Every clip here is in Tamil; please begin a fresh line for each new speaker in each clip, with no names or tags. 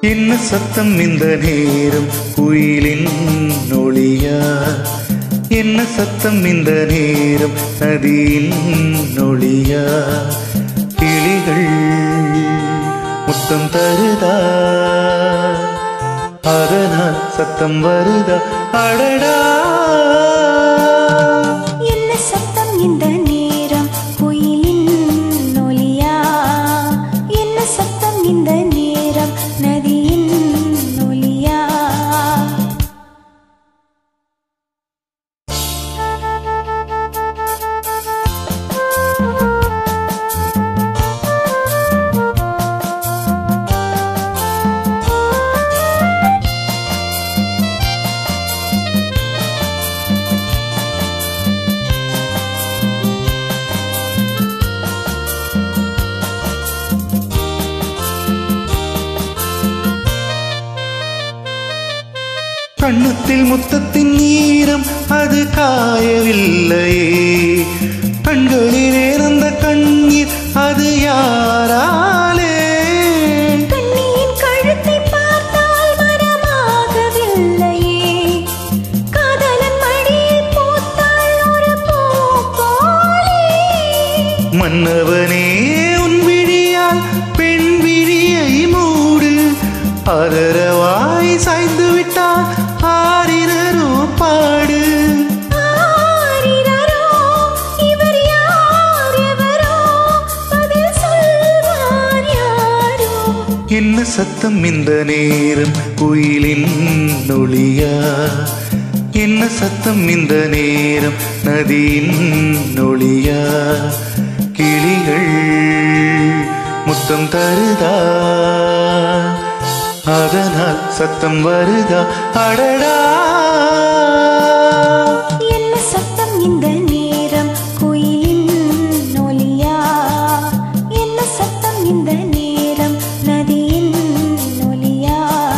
என்ன சத்தம் இந்த நேரம் குயிலின் நொழியா என்ன சத்தம் இந்த நேரம் நதியின் நொழியா கிளிகள் முத்தம் தருதா அதனால் சத்தம் வருதா அடடா
என்ன சத்தம் இந்த நேரம் குயிலின் நொலியா என்ன சத்தம் இந்த நேரம் நதியின் நொலியா
கண்ணத்தில் முத்தத்தின் ஈரம் அது காயவில்லையே கண்களில் ஏறந்த கண்ணீர் அது யாராலே
கண்ணியின் கழுத்தை பார்த்தால் மரமாகவில்லையே காதலன் மடியில் பூத்தாள் ஒரு பூ போலே
மன்னவனே உன் விழியால் பெண் விழியை மூடு ஆதரவாய் சாய்ந்து விட்டால் ஆரிரரோ பாடு
ஆரிரரோ, இவர் யார் எவரோ, பதில் சொல்வார் யாரோ.
என்ன சத்தம் இந்த நேரம் குயிலின் நொழியா என்ன சத்தம் இந்த நேரம் நதியின் நொழியா கிளிகள் முத்தம் தருதா அதனால் சத்தம் வருதா அடடா
என்ன சத்தம் இந்த நேரம் குயிலின் நொலியா என்ன சத்தம் இந்த நேரம் நதியின் நொலியா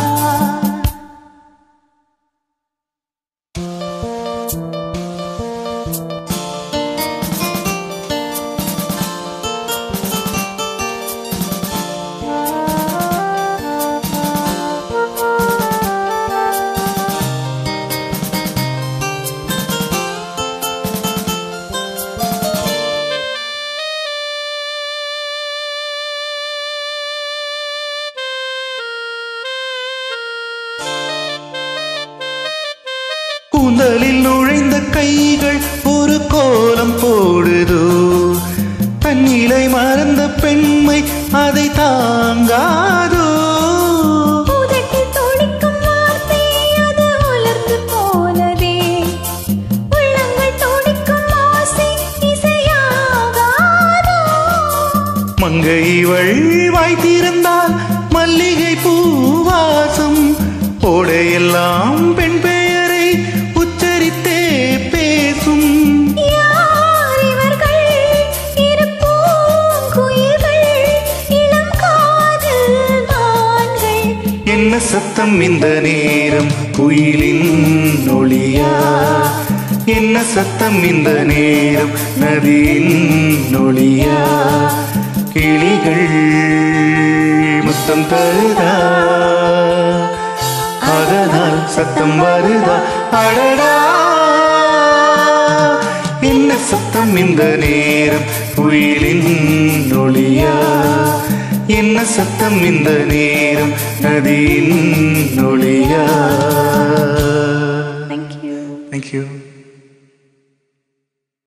கூந்தலில் நுழைந்த கைகள் ஒரு கோலம் போடுதோ தன்னிலை மறந்த பெண்மை அதை தாங்காதோ
உதட்டில் துடிக்கும் வார்த்தை அது உலர்ந்து போனதே உள்ளங்கள் துடிக்கும் ஆசை இசையாகாதோ
மங்கை இவள் வாய் திறந்தால் மல்லிகை பூவாசம் ஓடையெல்லாம் பெண் பெயரை உச்சரித்தே பேசும்
யார் இவர்கள் இரு பூங்குயில்கள் இளம் காதல் மான்கள்
என்ன சத்தம் இந்த நேரம் குயிலின் நொழியா என்ன சத்தம் இந்த நேரம் நதியின் நொழியா கிளிகள் முத்தம் தருதா அதனால் சத்தம் வருதா அடடா என்ன சத்தம் இந்த நேரம் குயிலின் நொழியா என்ன சத்தம் இந்த நேரம் நதியின் நொழியா
Thank you.
தேங்க்யூ